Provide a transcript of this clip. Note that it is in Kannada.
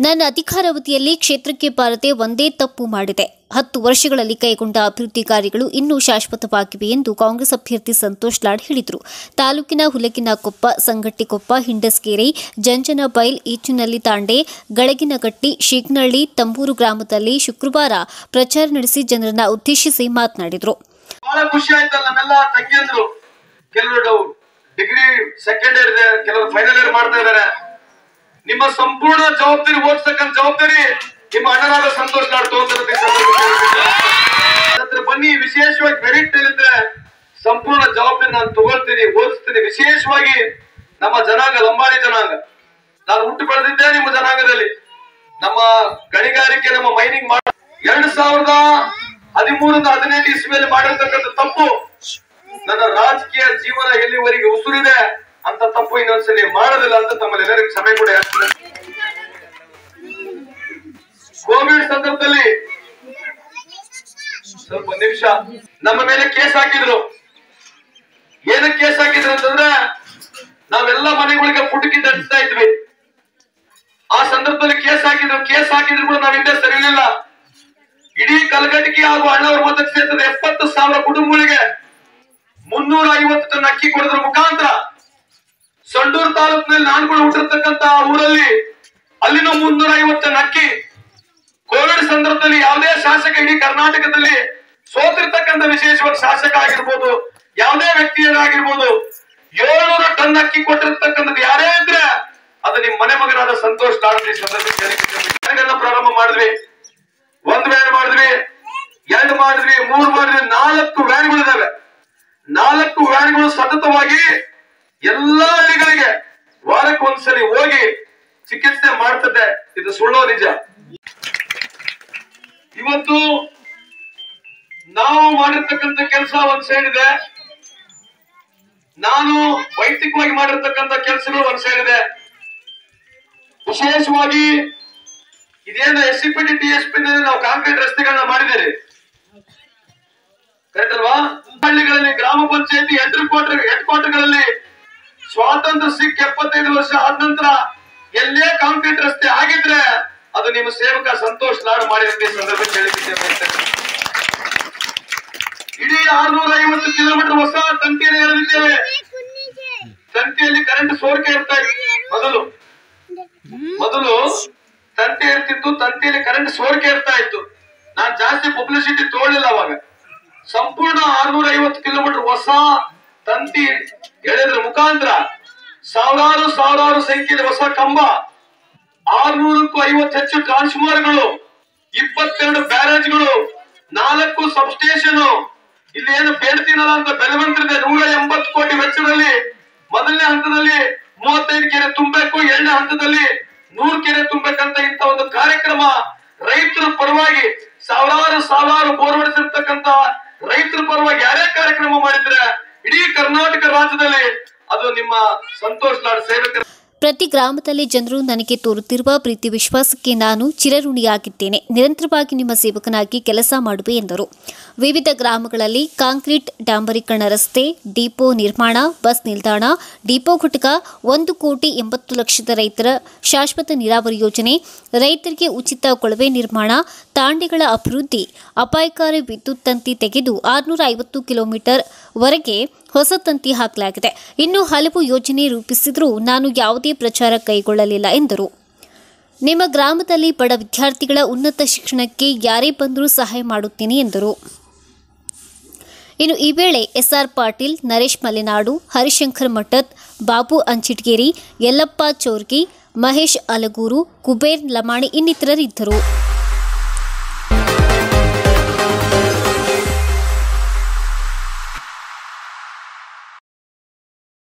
ನನ್ನ ಅಧಿಕಾರಾವಧಿಯಲ್ಲಿ ಕ್ಷೇತ್ರಕ್ಕೆ ಬಾರದೆ ಒಂದೇ ತಪ್ಪು ಮಾಡಿದೆ ಹತ್ತು ವರ್ಷಗಳಲ್ಲಿ ಕೈಗೊಂಡ ಅಭಿವೃದ್ಧಿ ಕಾರ್ಯಗಳು ಇನ್ನೂ ಶಾಶ್ವತವಾಗಿವೆ ಎಂದು ಕಾಂಗ್ರೆಸ್ ಅಭ್ಯರ್ಥಿ ಸಂತೋಷ್ ಲಾಡ್ ಹೇಳಿದರು ತಾಲೂಕಿನ ಹುಲಗಿನಕೊಪ್ಪ ಸಂಗಟ್ಟಿಕೊಪ್ಪ ಹಿಂಡಸ್ಗೇರಿ ಜಂಜನಬೈಲ್ ಈಚುನಲ್ಲಿ ತಾಂಡೆ ಗಳಗಿನಗಟ್ಟಿ ಶೀಗ್ನಳ್ಳಿ ತಂಬೂರು ಗ್ರಾಮದಲ್ಲಿ ಶುಕ್ರವಾರ ಪ್ರಚಾರ ನಡೆಸಿ ಜನರನ್ನ ಉದ್ದೇಶಿಸಿ ಮಾತನಾಡಿದರು ಬಹಳ ಖುಷಿ ಆಯ್ತಲ್ಲ ನಮ್ಮೆಲ್ಲ ತಂಗಿಯಂದ್ರು ಕೆಲವರು ಡಿಗ್ರಿ ಸೆಕೆಂಡ್ ಇಯರ್ ಇದೆ ಕೆಲವರು ಫೈನಲ್ ಇಯರ್ ಮಾಡ್ತಾ ಇದಾರೆ ನಿಮ್ಮ ಸಂಪೂರ್ಣ ಜವಾಬ್ದಾರಿ ಓದಿಸ್ತಕ್ಕಂಥ ಜವಾಬ್ದಾರಿ ನಿಮ್ಮ ಅಣ್ಣನಾದ ಸಂತೋಷ್ ನಾಡ್ ತಗೊಂಡಿರೋದು ಈ ಸಂದರ್ಭದಲ್ಲಿ ನನ್ನ ಹತ್ರ ಬನ್ನಿ ವಿಶೇಷವಾಗಿ ಮೆರಿಟ್ ಇರುತ್ತೆ ಸಂಪೂರ್ಣ ಜವಾಬ್ದಾರಿ ನಾನು ತಗೊಳ್ತೀನಿ ಓದಿಸ್ತೀನಿ ವಿಶೇಷವಾಗಿ ನಮ್ಮ ಜನಾಂಗ ಲಂಬಾಣಿ ಜನಾಂಗ ನಾನು ಹುಟ್ಟು ಬೆಳೆದಿದ್ದೆ ನಿಮ್ಮ ಜನಾಂಗದಲ್ಲಿ ನಮ್ಮ ಗಣಿಗಾರಿಕೆ ನಮ್ಮ ಮೈನಿಂಗ್ ಮಾಡ ಎರಡ್ ಸಾವಿರದ ಹದಿಮೂರರಿಂದ ಹದಿನೆಂಟು ಇಸ್ವಿಯಲ್ಲಿ ಮಾಡಿರ್ತಕ್ಕಂಥ ತಪ್ಪು ನನ್ನ ರಾಜಕೀಯ ಜೀವನ ಎಲ್ಲಿವರೆಗೆ ಉಸುರಿದೆ ಅಂತ ತಪ್ಪು ಇನ್ನೊಂದ್ಸಲಿ ಮಾಡೋದಿಲ್ಲ ಅಂತ ತಮ್ಮಲ್ಲೆಲ್ಲರಿಗೂ ಕ್ಷಮೆ ಕೂಡ ಯಾಚಿಸ್ತೇನೆ. ಕೋವಿಡ್ ಸಂದರ್ಭದಲ್ಲಿ ಸ್ವಲ್ಪ ನಿಮಿಷ ನಮ್ಮ ಮೇಲೆ ಕೇಸ್ ಹಾಕಿದ್ರು ಏನಕ್ಕೆ ಕೇಸ್ ಹಾಕಿದ್ರು ಅಂತಂದ್ರೆ ನಾವೆಲ್ಲ ಮನೆಗಳಿಗೆ ಪುಟಕಿ ದಂಡಿಸ್ತಾ ಇದ್ವಿ ಆ ಸಂದರ್ಭದಲ್ಲಿ ಕೇಸ್ ಹಾಕಿದ್ರು ಕೇಸ್ ಹಾಕಿದ್ರು ಕೂಡ ನಾವ್ ಹಿಂದೆ ಸರಿಲಿಲ್ಲ ಇಡೀ ಕಲಗಟಗಿ ಹಾಗೂ ಅಣ್ಣವರ ಮತಕ್ಷೇತ್ರದ ಎಪ್ಪತ್ತು ಸಾವಿರ ಕುಟುಂಬಗಳಿಗೆ ಮುನ್ನೂರ ಐವತ್ತು ಟನ್ ಅಕ್ಕಿ ಕೊಡೋದ್ರ ಮುಖಾಂತರ ಸಂಡೂರು ತಾಲೂಕಿನಲ್ಲಿ ನಾನು ಕೂಡ ಹುಟ್ಟಿರ್ತಕ್ಕಂತ ಊರಲ್ಲಿ ಅಲ್ಲಿನ ಮುನ್ನೂರ ಐವತ್ತು ಟನ್ ಅಕ್ಕಿ ಕೋವಿಡ್ ಸಂದರ್ಭದಲ್ಲಿ ಯಾವುದೇ ಶಾಸಕ ಇಡೀ ಕರ್ನಾಟಕದಲ್ಲಿ ಸೋತಿರ್ತಕ್ಕಂಥ ವಿಶೇಷವಾಗಿ ಶಾಸಕ ಆಗಿರ್ಬೋದು ಯಾವುದೇ ವ್ಯಕ್ತಿಯರಾಗಿರ್ಬೋದು ಏಳ್ನೂರು ಟನ್ ಅಕ್ಕಿ ಕೊಟ್ಟಿರ್ತಕ್ಕಂಥದ್ದು ಯಾರೇ ಅಂದ್ರೆ ಅದು ನಿಮ್ ಮನೆ ಮಗನಾದ ಸಂತೋಷ್ ಲಾಡ್ರಿ ಸಂದರ್ಭದಲ್ಲಿ ಪ್ರಾರಂಭ ಮಾಡಿದ್ವಿ ಒಂದ್ ವ್ಯಾನ್ ಮಾಡಿದ್ವಿ ಎರಡು ಮಾಡಿದ್ವಿ ಮೂರು ಮಾಡಿದ್ವಿ ನಾಲ್ಕು ವ್ಯಾನ್ಗಳಿದಾವೆ ನಾಲ್ಕು ವ್ಯಾನ್ಗಳು ಸತತವಾಗಿ ಎಲ್ಲಾ ಹಳ್ಳಿಗಳಿಗೆ ವಾರಕ್ಕೆ ಒಂದ್ಸಲಿ ಹೋಗಿ ಚಿಕಿತ್ಸೆ ಮಾಡ್ತದೆ ಇದು ಸುಳ್ಳೋ ನಿಜ ಇವತ್ತು ನಾವು ಮಾಡಿರ್ತಕ್ಕಂಥ ಕೆಲಸ ಒಂದ್ ಸೈಡ್ ಇದೆ ನಾನು ವೈಯಕ್ತಿಕವಾಗಿ ಮಾಡಿರ್ತಕ್ಕಂಥ ಕೆಲಸಗಳು ಒಂದ್ ಸೈಡ್ ಇದೆ ವಿಶೇಷವಾಗಿ ಇದೇನು S C P T T S P ನಾವು ಕಾಂಕ್ರೀಟ್ ರಸ್ತೆಗಳನ್ನ ಮಾಡಿದ್ದೇವೆ ಕರೆಕ್ಟ್ ಅಲ್ವಾ ಹಳ್ಳಿಗಳಲ್ಲಿ ಗ್ರಾಮ ಪಂಚಾಯತಿ ಹೆಡ್ ಕ್ವಾರ್ಟರ್ ಹೆಡ್ ಕ್ವಾರ್ಟರ್ಗಳಲ್ಲಿ ಸ್ವಾತಂತ್ರ್ಯ ಸಿಕ್ಕ ಎಪ್ಪತ್ತೈದು ವರ್ಷ ಆದ ನಂತರ ಎಲ್ಲೇ ಕಾಂಕ್ರೀಟ್ ರಸ್ತೆ ಆಗಿದ್ರೆ ಅದು ನಿಮ್ಮ ಸೇವಕ ಸಂತೋಷ್ ಲಾಡ್ ಮಾಡಿದಂತೆ ಈ ಸಂದರ್ಭ ಕೇಳಿದ್ದೇನೆ ಇಡೀ ಆರ್ನೂರ ಐವತ್ತು ಕಿಲೋಮೀಟರ್ ಹೊಸ ತಂತಿಯನ್ನು ಎಳೆದಿದ್ದೇವೆ ತಂತಿಯಲ್ಲಿ ಕರೆಂಟ್ ಸೋರಿಕೆ ಇರ್ತಾ ಇತ್ತು ಮೊದಲು ಮೊದಲು ತಂತಿ ಇರ್ತಿತ್ತು ತಂತಿಯಲ್ಲಿ ಕರೆಂಟ್ ಸೋರಿಕೆ ಇರ್ತಾ ಇತ್ತು ನಾನ್ ಜಾಸ್ತಿ ಪಬ್ಲಿಸಿಟಿ ತಗೊಳ್ಳಿಲ್ಲ ಅವಾಗ ಸಂಪೂರ್ಣ ಆರ್ನೂರ ಐವತ್ತು ಕಿಲೋಮೀಟರ್ ಹೊಸ ತಂತಿ ಎಳೆದ್ರ ಮುಖಾಂತರ ಸಾವಿರಾರು ಸಾವಿರಾರು ಸಂಖ್ಯೆಯ ಹೊಸ ಕಂಬ ಆರ್ನೂರಕ್ಕೂ ಐವತ್ತು ಹೆಚ್ಚು ಟ್ರಾನ್ಸ್ಫಾರ್ಮರ್ಗಳು ಇಪ್ಪತ್ತೆರಡು ಬ್ಯಾರೇಜ್ಗಳು ನಾಲ್ಕು ಸಬ್ಸ್ಟೇಷನ್ ಇಲ್ಲಿ ಏನು ಬೇಡ್ತೀನಲ್ಲ ಅಂತ ಬೆಲೆವಂತಿದೆ ನೂರ ಎಂಬತ್ತು ಕೋಟಿ ವೆಚ್ಚದಲ್ಲಿ ಮೊದಲನೇ ಹಂತದಲ್ಲಿ ಮೂವತ್ತೈದು ಕೆರೆ ತುಂಬಬೇಕು ಎರಡನೇ ಹಂತದಲ್ಲಿ ನೂರು ಕೆರೆ ತುಂಬಬೇಕಂತ ಇಂತ ಒಂದು ಕಾರ್ಯಕ್ರಮ ರೈತರ ಪರವಾಗಿ ಸಾವಿರಾರು ಸಾವಿರಾರು ಬೋರ್ ಹೊಡೆಸಿರ್ತಕ್ಕಂತ ರೈತರ ಪರವಾಗಿ ಯಾರೇ ಕಾರ್ಯಕ್ರಮ ಮಾಡಿದ್ರೆ ಇಡೀ ಕರ್ನಾಟಕ ರಾಜ್ಯದಲ್ಲಿ ಅದು ನಿಮ್ಮ ಸಂತೋಷ್ ಲಾಡ್ ಸೇವಕರ ಪ್ರತಿ ಗ್ರಾಮದಲ್ಲಿ ಜನರು ನನಗೆ ತೋರುತ್ತಿರುವ ಪ್ರೀತಿ ವಿಶ್ವಾಸಕ್ಕೆ ನಾನು ಚಿರಋಣಿಯಾಗಿದ್ದೇನೆ ನಿರಂತರವಾಗಿ ನಿಮ್ಮ ಸೇವಕನಾಗಿ ಕೆಲಸ ಮಾಡುವೆ ಎಂದರು ವಿವಿಧ ಗ್ರಾಮಗಳಲ್ಲಿ ಕಾಂಕ್ರೀಟ್ ಡಾಂಬರೀಕರಣ ರಸ್ತೆ ಡಿಪೋ ನಿರ್ಮಾಣ ಬಸ್ ನಿಲ್ದಾಣ ಡಿಪೋ ಘಟಕ ಒಂದು ಕೋಟಿ ಎಂಬತ್ತು ಲಕ್ಷದ ರೈತರ ಶಾಶ್ವತ ನೀರಾವರಿ ಯೋಜನೆ ರೈತರಿಗೆ ಉಚಿತ ಕೊಳವೆ ನಿರ್ಮಾಣ ತಾಂಡೆಗಳ ಅಭಿವೃದ್ಧಿ ಅಪಾಯಕಾರಿ ವಿದ್ಯುತ್ ತಂತಿ ತೆಗೆದು ಆರುನೂರ ಐವತ್ತು ಕಿಲೋಮೀಟರ್ ವರೆಗೆ ಹೊಸ ತಂತಿ ಹಾಕಲಾಗಿದೆ ಇನ್ನು ಹಲವು ಯೋಜನೆ ರೂಪಿಸಿದರೂ ನಾನು ಯಾವುದೇ ಪ್ರಚಾರ ಕೈಗೊಳ್ಳಲಿಲ್ಲ ಎಂದರು ನಿಮ್ಮ ಗ್ರಾಮದಲ್ಲಿ ಬಡ ವಿದ್ಯಾರ್ಥಿಗಳ ಉನ್ನತ ಶಿಕ್ಷಣಕ್ಕೆ ಯಾರೇ ಬಂದರೂ ಸಹಾಯ ಮಾಡುತ್ತೀನಿ ಎಂದರು ಇನ್ನು ಈ ವೇಳೆ ಎಸ್ಆರ್ ಪಾಟೀಲ್ ನರೇಶ್ ಮಲೆನಾಡು ಹರಿಶಂಕರ್ ಮಠದ್ ಬಾಬು ಅಂಚಿಟ್ಗೇರಿ ಯಲ್ಲಪ್ಪ ಚೋರ್ಗಿ ಮಹೇಶ್ ಅಲಗೂರು ಕುಬೇರ್ ಲಮಾಣಿ ಇನ್ನಿತರರಿದ್ದರು